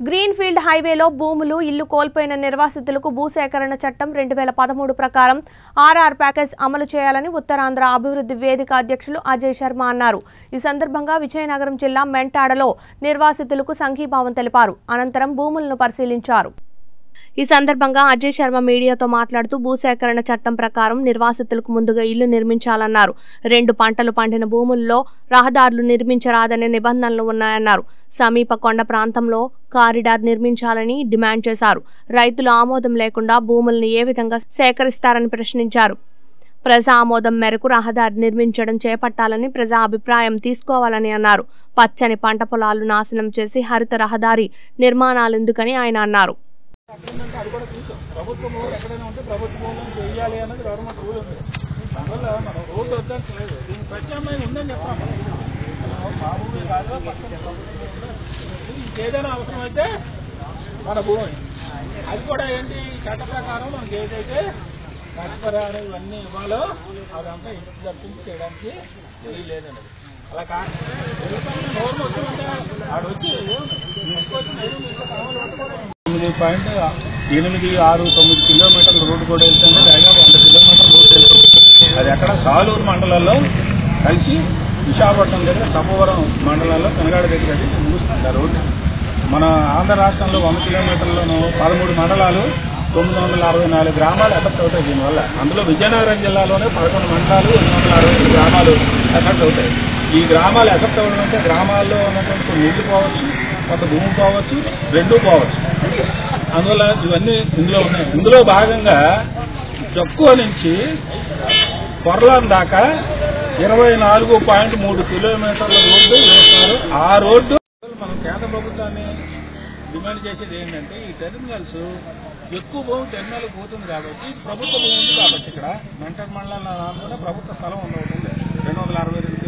Green field హైవేలో భూములు ఇల్లు కోల్పోయిన నిర్వాసితులకు భూసేకరణ చట్టం రెండు వేల పదమూడు ప్రకారం ఆర్ఆర్ ప్యాకేజ్ అమలు చేయాలని ఉత్తరాంధ్ర అభివృద్ధి వేదిక అధ్యక్షులు అజయ్ శర్మ అన్నారు ఈ సందర్భంగా విజయనగరం జిల్లా మెంటాడలో నిర్వాసితులకు సంఘీభావం తెలిపారు అనంతరం భూములను పరిశీలించారు ఈ సందర్భంగా అజయ్ శర్మ మీడియాతో మాట్లాడుతూ భూసేకరణ చట్టం ప్రకారం నిర్వాసితులకు ముందుగా ఇల్లు నిర్మించాలన్నారు రెండు పంటలు పండిన భూముల్లో రహదారులు నిర్మించరాదనే నిబంధనలు ఉన్నాయన్నారు సమీప కొండ ప్రాంతంలో కారిడార్ నిర్మించాలని డిమాండ్ చేశారు రైతులు ఆమోదం లేకుండా భూముల్ని ఏ విధంగా సేకరిస్తారని ప్రశ్నించారు ప్రజా ఆమోదం మేరకు రహదారి నిర్మించడం చేపట్టాలని ప్రజా అభిప్రాయం తీసుకోవాలని అన్నారు పచ్చని పంట పొలాలు నాశనం చేసి హరిత రహదారి నిర్మాణాలెందుకని ఆయన అన్నారు అగ్రిమెంట్ అది కూడా చూసాం ప్రభుత్వ భూములు ఎక్కడైనా ఉంటే ప్రభుత్వ భూములను చేయాలి అన్నది గవర్నమెంట్ రూల్ ఉంది దానివల్ల మనం రోడ్డు వద్దంటలేదు దీనికి ప్రత్యామ్నాయం ఉందని చెప్తాం మనం మా భూమి కాదు పక్కన ప్రభుత్వ భూమి ఉంది. ఇంకేదైనా అవసరమైతే మన భూమి అది కూడా ఏంటి చట్ట ప్రకారం మనకి ఏదైతే నష్టపరిహారం ఇవన్నీ ఇవ్వాలో అదంతా ఇంటి తప్పించి చేయడానికి ఏమీ లేదన్నది అలా కాదు నోరు వస్తుంటే ఆడు వచ్చి తీసుకొచ్చి నేను మీతో కావాలి పట్టుకోవడం ఎనిమిది పాయింట్ ఎనిమిది ఆరు తొమ్మిది కిలోమీటర్ల రోడ్డు కూడా వెళ్తుంది దాదాపు వంద కిలోమీటర్ల రోడ్డు వెళ్తుంది అది ఎక్కడ సాలూరు మండలంలో కలిసి విశాఖపట్నం దగ్గర సబ్బవరం మండలంలో తెనగాడ దగ్గర అది ముగుస్తుంది ఆ రోడ్డు మన ఆంధ్ర రాష్ట్రంలో వంద కిలోమీటర్లను పదమూడు మండలాలు తొమ్మిది వందల అరవై నాలుగు గ్రామాలు ఎఫెక్ట్ అవుతాయి దీనివల్ల అందులో విజయనగరం జిల్లాలోనే పదకొండు మండలాలు ఎనిమిది వందల అరవై ఐదు గ్రామాలు ఎఫెక్ట్ అవుతాయి ఈ గ్రామాలు ఎఫెక్ట్ అవ్వడం అంటే గ్రామాల్లో ఉన్నటువంటి కొన్ని నీళ్లు పోవచ్చు కొంత భూమి పోవచ్చు రెండూ పోవచ్చు అందువల్ల ఇవన్నీ ఇందులో ఉన్నాయి ఇందులో భాగంగా తక్కువ నుంచి కొరలాం దాకా ఇరవై నాలుగు పాయింట్ మూడు కిలోమీటర్ల రోడ్డు వేస్తున్నారు ఆ రోడ్డు మనం కేంద్ర ప్రభుత్వాన్ని డిమాండ్ చేసేది ఏంటంటే ఈ టెర్మినల్స్ ఎక్కువ భూమి టెర్మినల్ పోతుంది కాబట్టి ప్రభుత్వ భూమి ఉంది కాబట్టి ఇక్కడ మెంటర్ మండలం దాంట్లోనే ప్రభుత్వ స్థలం ఉంది ఒకటి ఉంది రెండు వందల అరవై రెండు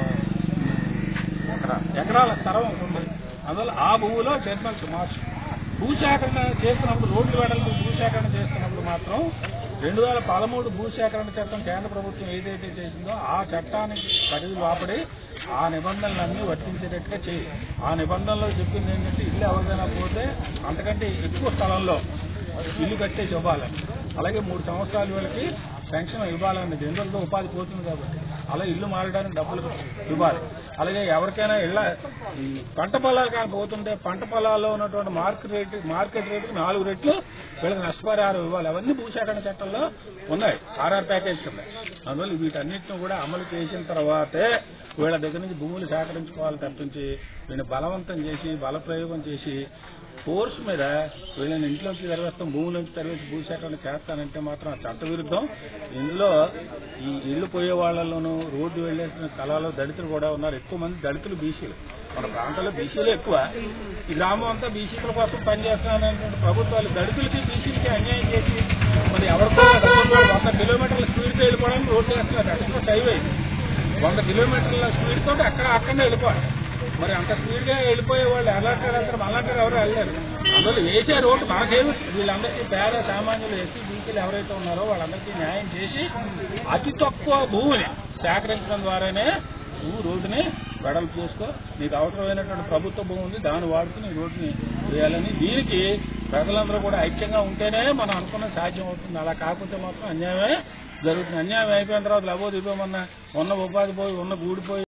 ఎకరా ఎకరాల స్థలం ఒకటి ఉంది అందువల్ల ఆ భూమిలో టెర్మినల్స్ మార్చు భూసేకరణ చేస్తున్నప్పుడు రోడ్లు వెడల్పు భూసేకరణ చేస్తున్నప్పుడు మాత్రం రెండు వేల పదమూడు భూసేకరణ చట్టం కేంద్ర ప్రభుత్వం ఏదైతే చేసిందో ఆ చట్టానికి పరిధి లోపడి ఆ నిబంధనలన్నీ వర్తించేటట్టుగా చేయి ఆ నిబంధనలో చెప్పింది ఏంటంటే ఇల్లు ఎవరిదైనా పోతే అంతకంటే ఎక్కువ స్థలంలో ఇల్లు కట్టేసి ఇవ్వాలని అలాగే మూడు సంవత్సరాల వీళ్ళకి పెన్షన్ ఇవ్వాలని జనరల్గా ఉపాధి పోతుంది కాబట్టి అలా ఇల్లు మారడానికి డబ్బులు ఇవ్వాలి అలాగే ఎవరికైనా ఇళ్ళ ఈ పంట పొలాలు కానీ పోతుంటే పంట పొలాల్లో ఉన్నటువంటి మార్కెట్ రేటు మార్కెట్ రేటుకి నాలుగు రెట్లు వీళ్ళకి నష్టపరిహారం ఇవ్వాలి అవన్నీ భూసేకరణ చట్టంలో ఉన్నాయి ఆర్ఆర్ ప్యాకేజ్ ఉన్నాయి అందువల్ల వీటన్నిటిని కూడా అమలు చేసిన తర్వాతే వీళ్ళ దగ్గర నుంచి భూములు సేకరించుకోవాలి తప్పించి వీళ్ళని బలవంతం చేసి బలప్రయోగం చేసి ఫోర్స్ మీద వీళ్ళని ఇంట్లోకి తెరవేస్తాం భూమి నుంచి తెరవేసి భూసేకరణ చేస్తానంటే మాత్రం ఆ చట్ట విరుద్ధం ఇందులో ఈ ఇల్లు పోయే వాళ్ళలోనూ రోడ్డు వెళ్ళేసిన స్థలాల్లో దళితులు కూడా ఉన్నారు ఎక్కువ మంది దళితులు బీసీలు మన ప్రాంతంలో బీసీలు ఎక్కువ ఈ గ్రామం అంతా బీసీల కోసం పనిచేస్తున్నానటువంటి ప్రభుత్వాలు దళితులకి బీసీలకి అన్యాయం చేసి మరి ఎవరికో వంద కిలోమీటర్ల స్పీడ్తో వెళ్ళిపోవడానికి రోడ్డు వేస్తున్నారు ఎక్స్ప్రెస్ హైవే వంద కిలోమీటర్ల స్పీడ్ తోటి అక్కడ అక్కడే వెళ్ళిపోవాలి మరి అంత స్పీడ్ గా వెళ్ళిపోయే వాళ్ళు ఎలాంటారు అంటారు మళ్ళంటారు ఎవరు వెళ్ళలేరు అందువల్ల వేసే రోడ్డు మనకేమి వీళ్ళందరికీ పేద సామాన్యులు ఎస్సీ బీసీలు ఎవరైతే ఉన్నారో వాళ్ళందరికీ న్యాయం చేసి అతి తక్కువ భూమిని సేకరించడం ద్వారానే నువ్వు రోడ్డుని వెడల్పు చేసుకో నీకు అవసరమైనటువంటి ప్రభుత్వ భూమి ఉంది దాన్ని వాడుకుని ఈ రోడ్డుని వేయాలని దీనికి ప్రజలందరూ కూడా ఐక్యంగా ఉంటేనే మనం అనుకున్న సాధ్యం అవుతుంది అలా కాకపోతే మాత్రం అన్యాయమే జరుగుతుంది అన్యాయం అయిపోయిన తర్వాత లబో దిగమన్న ఉన్న ఉపాధి పోయి ఉన్న గూడిపోయి